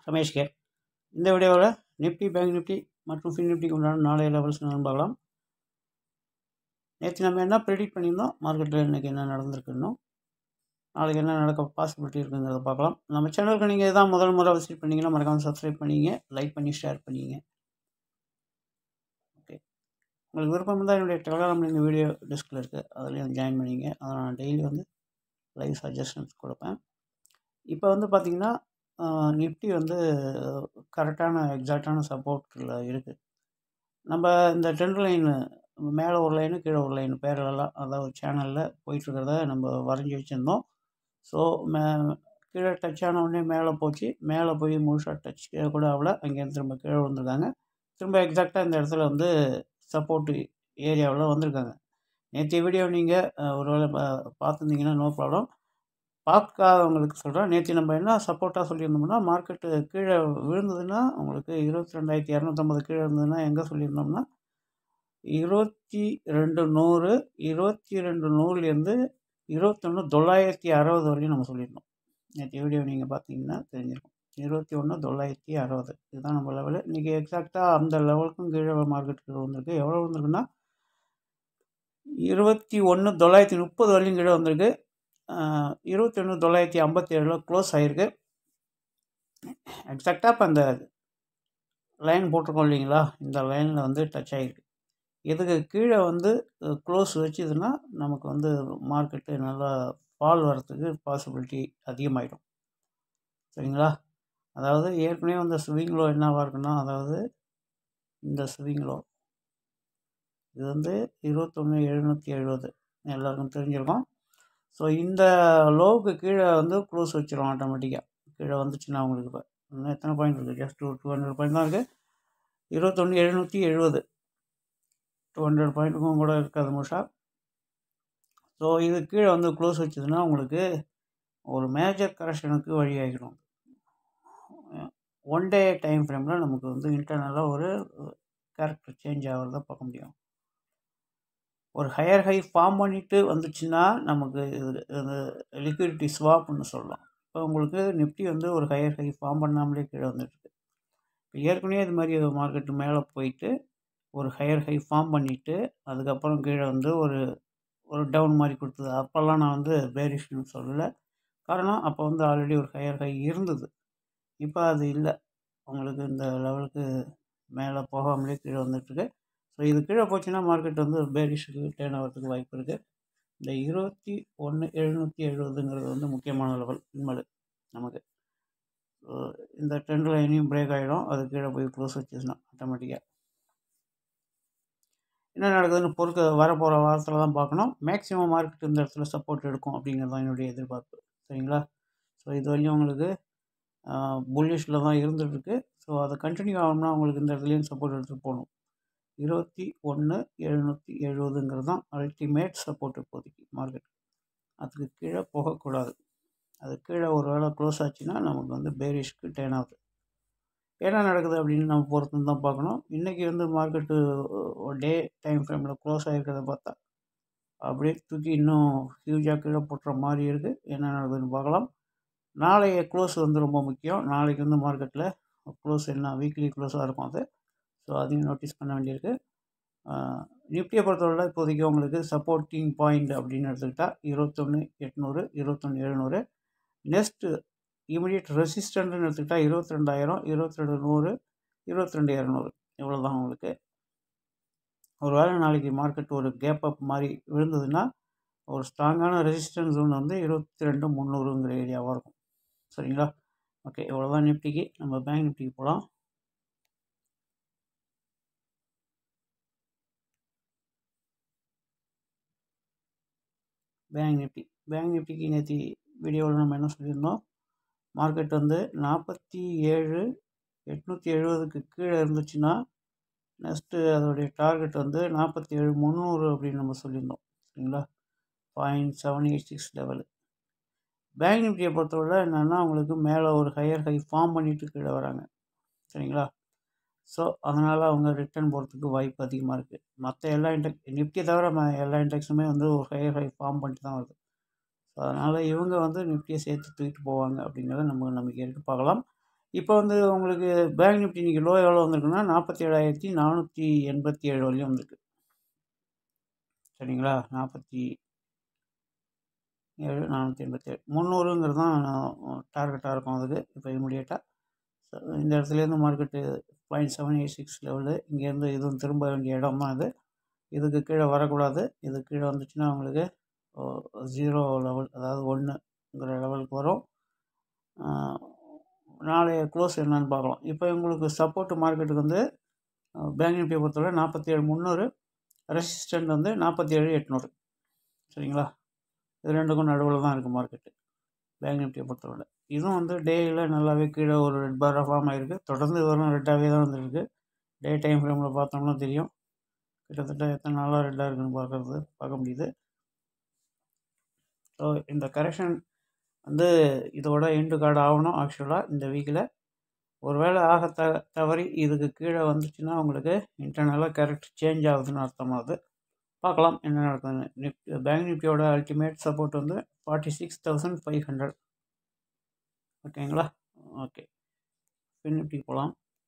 ரமேஷ் கேர் இந்த வீடியோவில் நிஃப்டி பேங்க் நிஃப்டி மற்றும் ஃபின் நிஃப்டிக்கு உண்டான நாளைய லெவல்ஸ் என்னன்னு பார்க்கலாம் நேற்று நம்ம என்ன ப்ரெடிக்ட் பண்ணியிருந்தோம் மார்க்கெட்டில் இன்றைக்கி என்ன நடந்திருக்குன்னு நாளைக்கு என்ன நடக்க பாசிபிலிட்டி இருக்குங்கிறத பார்க்கலாம் நம்ம சேனலுக்கு நீங்கள் இதான் முதல் முறை விசிட் பண்ணிங்கன்னா மறக்காமல் சப்ஸ்கிரைப் பண்ணிங்க லைக் பண்ணி ஷேர் பண்ணிங்க ஓகே உங்களுக்கு விருப்பம் இருந்தால் என்னுடைய டெலகிராமில் இந்த வீடியோ டிஸ்கில் இருக்குது அதுலேயும் ஜாயின் பண்ணிங்க அதை நான் டெய்லி வந்து லைவ் சஜஷன்ஸ் கொடுப்பேன் இப்போ வந்து பார்த்திங்கன்னா நிஃப்டி வந்து கரெக்டான எக்ஸாக்டான சப்போர்ட்டில் இருக்குது நம்ம இந்த ட்ரெண்ட் லைன் மேலே ஒரு லைனு கீழே ஒரு லைன் பேரலாம் அதாவது சேனலில் போயிட்டுருக்கிறத நம்ம வரைஞ்சி வச்சுருந்தோம் ஸோ மே கீழே டச் ஆன உடனே மேலே போச்சு மேலே போய் முழுசாக டச் கூட ஆகல அங்கேருந்து திரும்ப கீழே வந்திருக்காங்க திரும்ப எக்ஸாக்டாக இந்த இடத்துல வந்து சப்போர்ட்டு ஏரியாவில் வந்திருக்காங்க நேற்றைய வீடியோ நீங்கள் ஒருவேளை பார்த்துருந்தீங்கன்னா நோ ப்ராப்ளம் பார்க்காதவங்களுக்கு சொல்கிறேன் நேற்று நம்ம என்ன சப்போர்ட்டாக சொல்லியிருந்தோம்னா மார்க்கெட்டு கீழே விழுந்ததுன்னா உங்களுக்கு இருபத்தி ரெண்டாயிரத்தி இரநூத்தம்பது கீழே இருந்ததுன்னா எங்கே சொல்லியிருந்தோம்னா இருபத்தி ரெண்டு நூறு இருபத்தி ரெண்டு நூறுலேருந்து இருபத்தொன்று தொள்ளாயிரத்தி அறுபது வரையும் நம்ம சொல்லியிருந்தோம் நேற்று வீடியோ நீங்கள் பார்த்தீங்கன்னா தெரிஞ்சிருக்கும் இருபத்தி ஒன்று தொள்ளாயிரத்தி அறுபது இதுதான் நம்ம லெவலு இன்றைக்கி எக்ஸாக்டாக அந்த லெவலுக்கும் கீழே மார்க்கெட்டுக்கு வந்திருக்கு எவ்வளோ வந்திருக்குன்னா இருபத்தி ஒன்று தொள்ளாயிரத்தி முப்பது வரையும் கீழே வந்திருக்கு இருபத்தி ஒன்று தொள்ளாயிரத்தி ஐம்பத்தி ஏழில் க்ளோஸ் ஆகிருக்கு எக்ஸாக்டாக இப்போ அந்த லைன் போட்டிருக்கோம் இல்லைங்களா இந்த லைனில் வந்து டச் ஆகிருக்கு இதுக்கு கீழே வந்து க்ளோஸ் வச்சுதுன்னா நமக்கு வந்து மார்க்கெட்டு நல்லா ஃபால் வரத்துக்கு பாசிபிலிட்டி அதிகமாகிடும் சரிங்களா அதாவது ஏற்கனவே அந்த ஸ்விங் லோ என்னவாக இருக்குன்னா அதாவது இந்த ஸ்விங் லோ இது வந்து இருபத்தொன்று எழுநூற்றி எழுபது எல்லாருக்கும் தெரிஞ்சிருக்கும் ஸோ இந்த லோவுக்கு கீழே வந்து க்ளோஸ் வச்சிடும் ஆட்டோமேட்டிக்காக கீழே வந்துச்சுன்னா உங்களுக்கு இப்போ இன்னும் எத்தனை பாயிண்ட் இருக்குது ஜஸ்ட் ஒரு டூ ஹண்ட்ரட் பாயிண்ட் தான் இருக்குது இருபத்தொன்று எழுநூற்றி எழுபது டூ ஹண்ட்ரட் பாயிண்ட்டுக்கும் கூட இருக்காது முஷா ஸோ இது கீழே வந்து க்ளோஸ் வச்சதுன்னா உங்களுக்கு ஒரு மேஜர் கரெக்ஷனுக்கு வழியாகிடும் ஒன் டே டைம் ஃப்ரேமில் நமக்கு வந்து இன்டர்னலாக ஒரு கேரக்டர் சேஞ்ச் ஆகிறத பார்க்க முடியும் ஒரு ஹையர் ஹை ஃபார்ம் பண்ணிவிட்டு வந்துச்சுன்னா நமக்கு இது இது லிக்விடிட்டி ஸ்வாப்னு சொல்லலாம் இப்போ உங்களுக்கு நிஃப்டி வந்து ஒரு ஹையர் ஹை ஃபார்ம் பண்ணாமலே கீழே வந்துட்டுருக்கு இப்போ ஏற்கனவே இது மாதிரி மார்க்கெட்டு மேலே போயிட்டு ஒரு ஹையர் ஹை ஃபார்ம் பண்ணிவிட்டு அதுக்கப்புறம் கீழே வந்து ஒரு ஒரு டவுன் மாதிரி கொடுத்தது அப்போல்லாம் நான் வந்து பேரிஷ்னு சொல்லலை காரணம் அப்போ வந்து ஆல்ரெடி ஒரு ஹையர் ஹை இருந்தது இப்போ அது இல்லை உங்களுக்கு இந்த லெவலுக்கு மேலே போகாமலே கீழே வந்துட்டுருக்கு ஸோ இது கீழே போச்சுன்னா மார்க்கெட் வந்து பேரிஷுக்கு டேர்ன் ஆகிறதுக்கு வாய்ப்பு இருக்குது இந்த இருபத்தி ஒன்று எழுநூற்றி எழுபதுங்கிறது வந்து முக்கியமான லெவல் இன்மலு நமக்கு ஸோ இந்த ட்ரெண்ட் லைனையும் பிரேக் ஆகிடும் அது கீழே போய் க்ளோஸ் வச்சுச்சுன்னா ஆட்டோமேட்டிக்காக என்ன நடக்குதுன்னு பொறுக்க வரப்போகிற வாரத்தில் தான் பார்க்கணும் மேக்ஸிமம் மார்க்கெட் இந்த இடத்துல சப்போர்ட் எடுக்கும் அப்படிங்கிறது தான் என்னுடைய எதிர்பார்ப்பு சரிங்களா ஸோ இது வரையும் உங்களுக்கு புல்லிஷில் தான் இருந்துகிட்ருக்கு ஸோ அதை கண்டினியூ ஆகணும்னா உங்களுக்கு இந்த இடத்துலையும் சப்போர்ட் எடுத்துகிட்டு போகணும் இருபத்தி ஒன்று எழுநூற்றி எழுபதுங்கிறது தான் அல்டிமேட் சப்போர்ட் இப்போதைக்கு மார்க்கெட் அதுக்கு கீழே போகக்கூடாது அது கீழே ஒரு வேளை க்ளோஸ் ஆச்சுன்னா நமக்கு வந்து பேரிஷ்க்கு டேன் ஆகுது என்ன நடக்குது அப்படின்னு நம்ம பொறுத்து தான் பார்க்கணும் இன்றைக்கி வந்து மார்க்கெட்டு டே டைம் ஃப்ரேமில் க்ளோஸ் ஆகிருக்கிறத பார்த்தா அப்படியே தூக்கி இன்னும் ஹியூஜாக கீழே போட்டுற மாதிரி இருக்குது என்ன நடக்குதுன்னு பார்க்கலாம் நாளைய க்ளோஸ் வந்து ரொம்ப முக்கியம் நாளைக்கு வந்து மார்க்கெட்டில் க்ளோஸ் என்ன வீக்லி க்ளோஸாக இருக்கும் அது ஸோ அதையும் நோட்டீஸ் பண்ண வேண்டியிருக்கு நிஃப்டியை பொறுத்தவரை இப்போதைக்கு உங்களுக்கு சப்போர்ட்டிங் பாயிண்ட் அப்படின்னு எடுத்துக்கிட்டால் இருபத்தொன்று எட்நூறு இருபத்தொன்று எழுநூறு நெக்ஸ்ட்டு இமீடியட் ரெசிஸ்டண்ட்னு எடுத்துக்கிட்டால் இருபத்தி ரெண்டாயிரம் இருபத்தி ரெண்டு நூறு இருபத்தி ரெண்டு இரநூறு இவ்வளோ தான் உங்களுக்கு ஒரு வேளை நாளைக்கு மார்க்கெட் ஒரு கேப் அப் மாதிரி விழுந்ததுன்னா ஒரு ஸ்ட்ராங்கான ரெசிஸ்டன்ஸ் ஜோன் வந்து இருபத்தி ரெண்டு முந்நூறுங்கிற ஏரியாவாக இருக்கும் சரிங்களா ஓகே இவ்வளோ தான் நிஃப்டிக்கு நம்ம பேங்க் நிஃப்டிக்கு போகலாம் பேங்க் நிஃப்டி பேங்க் நிஃப்டிக்கு நேற்று வீடியோவில் நம்ம என்ன சொல்லியிருந்தோம் மார்க்கெட் வந்து நாற்பத்தி ஏழு எட்நூற்றி எழுபதுக்கு கீழே இருந்துச்சுன்னா நெக்ஸ்ட்டு அதோடைய டார்கெட் வந்து நாற்பத்தி ஏழு முந்நூறு அப்படின்னு நம்ம சொல்லியிருந்தோம் சரிங்களா point seven eight six level bank நிஃப்டியை பொறுத்தவரை என்னென்னா அவங்களுக்கு மேலே ஒரு ஹையர் ஹை ஃபார்ம் பண்ணிவிட்டு கீழே வராங்க சரிங்களா ஸோ அதனால் அவங்க ரிட்டர்ன் போகிறதுக்கு வாய்ப்பு அதிகமாக இருக்குது மற்ற எல்லா இண்டெக்ஸ் நிஃப்டியை தவிர எல்லா இண்டெக்ஸுமே வந்து ஒரு ஹையர் ஹை ஃபார்ம் பண்ணிட்டு தான் வருது ஸோ அதனால் இவங்க வந்து நிஃப்டியை சேர்த்து தூக்கிட்டு போவாங்க அப்படிங்கிறத நம்ம நம்பிக்கை இருக்குது பார்க்கலாம் இப்போ வந்து உங்களுக்கு பேங்க் நிஃப்டி இன்றைக்கி லோ எவ்வளோ வந்திருக்குன்னா நாற்பத்தி ஏழாயிரத்தி நானூற்றி எண்பத்தி ஏழு வரையும் வந்திருக்கு சரிங்களா நாற்பத்தி ஏழு நானூற்றி எண்பத்தி ஏழு முந்நூறுங்கிறது தான் டார்கெட்டாக இருக்கும் அதுக்கு இப்போ இமீடியட்டாக இந்த இடத்துலேருந்து market point seven eight six level இங்கேருந்து இதுவும் திரும்ப வேண்டிய இடம் தான் இது இதுக்கு கீழே வரக்கூடாது இது கீழே வந்துச்சுன்னா உங்களுக்கு ஜீரோ லெவல் அதாவது ஒன்றுங்கிற லெவலுக்கு வரும் நாளைய க்ளோஸ் என்னன்னு பார்க்கலாம் இப்போ உங்களுக்கு சப்போர்ட் மார்க்கெட்டுக்கு வந்து பேங்க் நிஃப்டியை பொறுத்தவரை நாற்பத்தி ஏழு முந்நூறு ரெசிஸ்டன்ட் வந்து நாற்பத்தி ஏழு எட்நூறு சரிங்களா இது ரெண்டுக்கும் நடுவில் தான் இருக்குது மார்க்கெட்டு பேங்க் நிஃப்டியை பொறுத்தவரை இதுவும் வந்து டேயில் நல்லாவே கீழே ஒரு ரெட் பாராக ஃபார்ம் ஆகிருக்கு தொடர்ந்து வரும் ரெட்டாகவே தான் வந்துருக்கு டே டைம் ஃப்ரேமில் பார்த்தோம்னா தெரியும் கிட்டத்தட்ட எத்தனை நாளாக ரெட்டாக இருக்குன்னு பார்க்குறது பார்க்க முடியுது ஸோ இந்த கரெக்ஷன் வந்து இதோட எண்டு கார்டு ஆகணும் ஆக்சுவலாக இந்த வீக்கில் ஒருவேளை ஆக த தவறி இதுக்கு கீழே வந்துச்சுன்னா உங்களுக்கு இன்டர்னலாக கரெக்ட் சேஞ்ச் ஆகுதுன்னு அர்த்தமாகுது பார்க்கலாம் என்ன நடக்குதுன்னு நிஃப்டி பேங்க் நிஃப்டியோட அல்டிமேட் சப்போர்ட் வந்து forty six thousand five hundred ஓகேங்களா ஓகே ஃபின் நிஃப்டி போகலாம்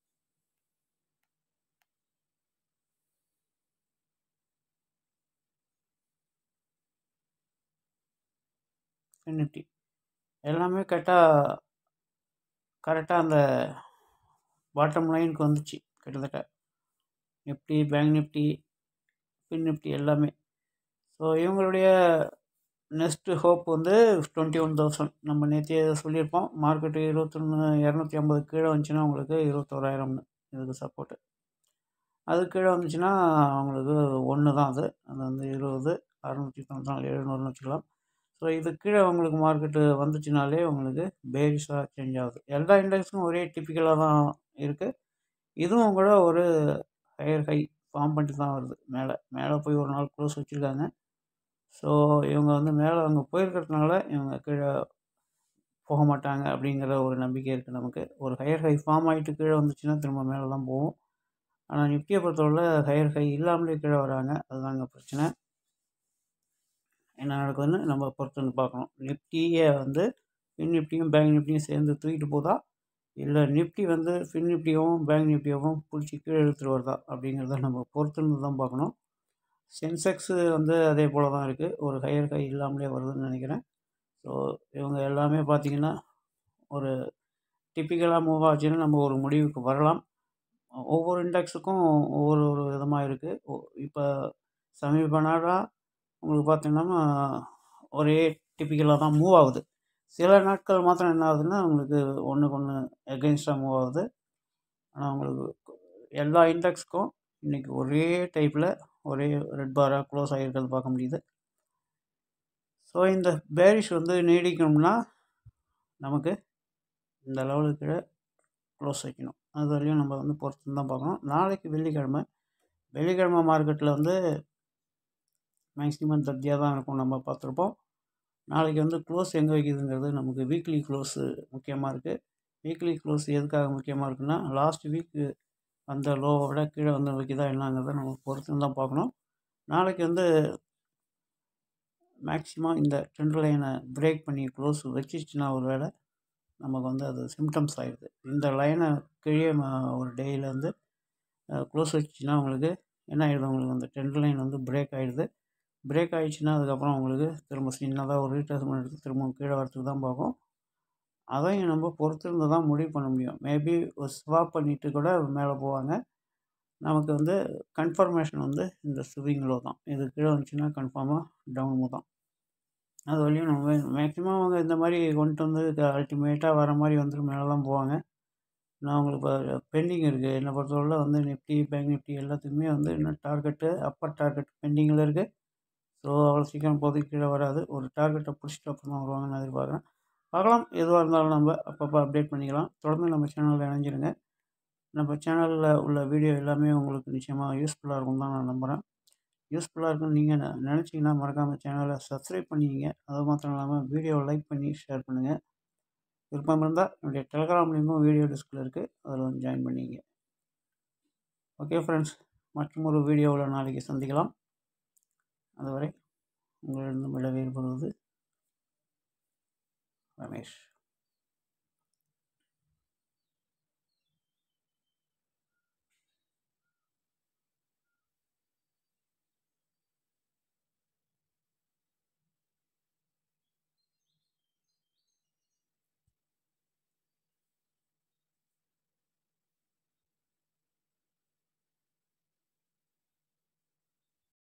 ஃபின் நிஃப்டி எல்லாமே கரெக்டாக கரெக்டாக அந்த பாட்டம் லைனுக்கு வந்துச்சு கிட்டத்தட்ட Nifty bank Nifty Fin Nifty எல்லாமே ஸோ இவங்களுடைய நெக்ஸ்ட்டு ஹோப் வந்து டுவெண்ட்டி ஒன் தௌசண்ட் நம்ம நேற்றே சொல்லியிருப்போம் மார்க்கெட்டு இருபத்தொன்று இரநூத்தி ஐம்பது கீழே வந்துச்சுன்னா உங்களுக்கு இருபத்தோராயிரம்னு இதுக்கு சப்போர்ட்டு அது கீழே வந்துச்சுன்னா அவங்களுக்கு ஒன்று தான் அது அது வந்து இருபது அறநூற்றி தொண்ணூற்றி நாலு எழுநூறுன்னு வச்சுக்கலாம் ஸோ இது கீழே உங்களுக்கு மார்க்கெட்டு வந்துச்சுனாலே உங்களுக்கு பேரிஸாக சேஞ்ச் ஆகுது எல்லா இண்டெக்ஸும் ஒரே டிப்பிக்கலாக தான் இருக்குது இதுவும் கூட ஒரு ஹையர் ஹை ஃபார்ம் பண்ணிட்டு தான் வருது மேலே மேலே போய் ஒரு நாள் க்ளோஸ் வச்சுருக்காங்க ஸோ இவங்க வந்து மேலே அவங்க போயிருக்கிறதுனால இவங்க கீழே போக மாட்டாங்க அப்படிங்கிற ஒரு நம்பிக்கை இருக்குது நமக்கு ஒரு ஹையர் ஹை ஃபார்ம் ஆகிட்டு கீழே வந்துச்சுன்னா திரும்ப மேலே தான் போகும் ஆனால் நிஃப்டியை பொறுத்தவரை ஹையர் ஹை இல்லாமலே கீழே வராங்க அதுதாங்க பிரச்சனை என்ன நடக்குதுன்னு நம்ம பொறுத்து வந்து பார்க்கணும் நிஃப்டியை வந்து ஃபின் நிஃப்டியும் பேங்க் நிஃப்டியும் சேர்ந்து தூக்கிட்டு போதா இல்லை நிஃப்டி வந்து ஃபின் நிஃப்டியும் பேங்க் நிஃப்டியவும் பிடிச்சி கீழே இழுத்துட்டு வருதா அப்படிங்கிறத நம்ம பொறுத்துன்னு தான் பார்க்கணும் சென்செக்ஸு வந்து அதே போல் தான் இருக்குது ஒரு ஹையர் ஹை இல்லாமலே வருதுன்னு நினைக்கிறேன் ஸோ இவங்க எல்லாமே பார்த்திங்கன்னா ஒரு டிப்பிக்கலாக மூவ் ஆச்சுன்னா நம்ம ஒரு முடிவுக்கு வரலாம் ஒவ்வொரு இண்டெக்ஸுக்கும் ஒவ்வொரு ஒரு விதமாக இருக்குது இப்போ சமீப நாளாக உங்களுக்கு பார்த்தீங்கன்னா ஒரே டிப்பிக்கலாக தான் மூவ் ஆகுது சில நாட்கள் மாத்திரம் என்ன ஆகுதுன்னா உங்களுக்கு ஒன்றுக்கு ஒன்று எகென்ஸ்டாக மூவ் ஆகுது ஆனால் உங்களுக்கு எல்லா இண்டெக்ஸ்க்கும் இன்றைக்கி ஒரே டைப்பில் ஒரே ரெட் பாராக க்ளோஸ் ஆகிருக்கிறது பார்க்க முடியுது ஸோ இந்த பேரிஷ் வந்து நீடிக்கணும்னா நமக்கு இந்த லெவலுக்கு கீழே க்ளோஸ் வைக்கணும் அது வரையும் நம்ம வந்து பொறுத்து தான் பார்க்கணும் நாளைக்கு வெள்ளிக்கிழமை வெள்ளிக்கிழமை மார்க்கெட்டில் வந்து மேக்ஸிமம் தத்தியாக தான் இருக்கும் நம்ம பார்த்துருப்போம் நாளைக்கு வந்து க்ளோஸ் எங்கே வைக்குதுங்கிறது நமக்கு வீக்லி க்ளோஸு முக்கியமாக இருக்குது வீக்லி க்ளோஸ் எதுக்காக முக்கியமாக இருக்குன்னா லாஸ்ட் வீக்கு அந்த லோவை விட கீழே வந்து வைக்குதா என்னங்கிறத நம்ம பொறுத்து தான் பார்க்கணும் நாளைக்கு வந்து மேக்ஸிமம் இந்த ட்ரெண்ட் லைனை பிரேக் பண்ணி க்ளோஸ் வச்சிருச்சுன்னா ஒரு வேளை நமக்கு வந்து அது சிம்டம்ஸ் ஆகிடுது இந்த லைனை கீழே ஒரு டேயில் வந்து க்ளோஸ் வச்சுன்னா உங்களுக்கு என்ன ஆகிடுது உங்களுக்கு அந்த ட்ரெண்ட் லைன் வந்து பிரேக் ஆகிடுது பிரேக் ஆகிடுச்சுன்னா அதுக்கப்புறம் உங்களுக்கு திரும்ப சின்னதாக ஒரு ரீட்ரேஸ்மெண்ட் எடுத்து திரும்ப கீழே வரத்துக்கு தான் பார்க்கும் அதையும் நம்ம பொறுத்திருந்து தான் முடிவு பண்ண முடியும் மேபி ஒரு ஸ்வாப் பண்ணிவிட்டு கூட மேலே போவாங்க நமக்கு வந்து கன்ஃபர்மேஷன் வந்து இந்த ஸ்விங் லோ தான் இது கீழே வந்துச்சுன்னா கன்ஃபார்மாக டவுன் தான் அது வரையும் நம்ம மேக்ஸிமம் அவங்க இந்த மாதிரி கொண்டு வந்து அல்டிமேட்டாக வர மாதிரி வந்துட்டு மேலே தான் போவாங்க நான் உங்களுக்கு இப்போ பெண்டிங் இருக்குது என்னை பொறுத்தவரை வந்து நிஃப்டி பேங்க் நிஃப்டி எல்லாத்துக்குமே வந்து இன்னும் டார்கெட்டு அப்பர் டார்கெட் பெண்டிங்கில் இருக்குது ஸோ அவ்வளோ சீக்கிரம் போதைக்கு கீழே வராது ஒரு டார்கெட்டை பிடிச்சிட்டு அப்புறம் தான் வருவாங்கன்னு எதிர்பார்க்குறேன் பார்க்கலாம் எதுவாக இருந்தாலும் நம்ம அப்பப்போ அப்டேட் பண்ணிக்கலாம் தொடர்ந்து நம்ம சேனலில் இணைஞ்சிருங்க நம்ம சேனலில் உள்ள வீடியோ எல்லாமே உங்களுக்கு நிச்சயமாக யூஸ்ஃபுல்லாக இருக்கும் தான் நான் நம்புகிறேன் யூஸ்ஃபுல்லாக இருக்குன்னு நீங்கள் நினச்சிங்கன்னா மறக்காமல் சேனலை சப்ஸ்கிரைப் பண்ணிக்கிங்க அது மாத்திரம் இல்லாமல் வீடியோவை லைக் பண்ணி ஷேர் பண்ணுங்கள் விருப்பம் இருந்தால் என்னுடைய டெலகிராம் லிங்கும் வீடியோ டிஸ்கில் இருக்குது அதில் வந்து ஜாயின் பண்ணிங்க ஓகே ஃப்ரெண்ட்ஸ் மற்றும் ஒரு வீடியோவில் நாளைக்கு சந்திக்கலாம் அதுவரை உங்களிடம் விட வேறுபடுவது ரமேஷ்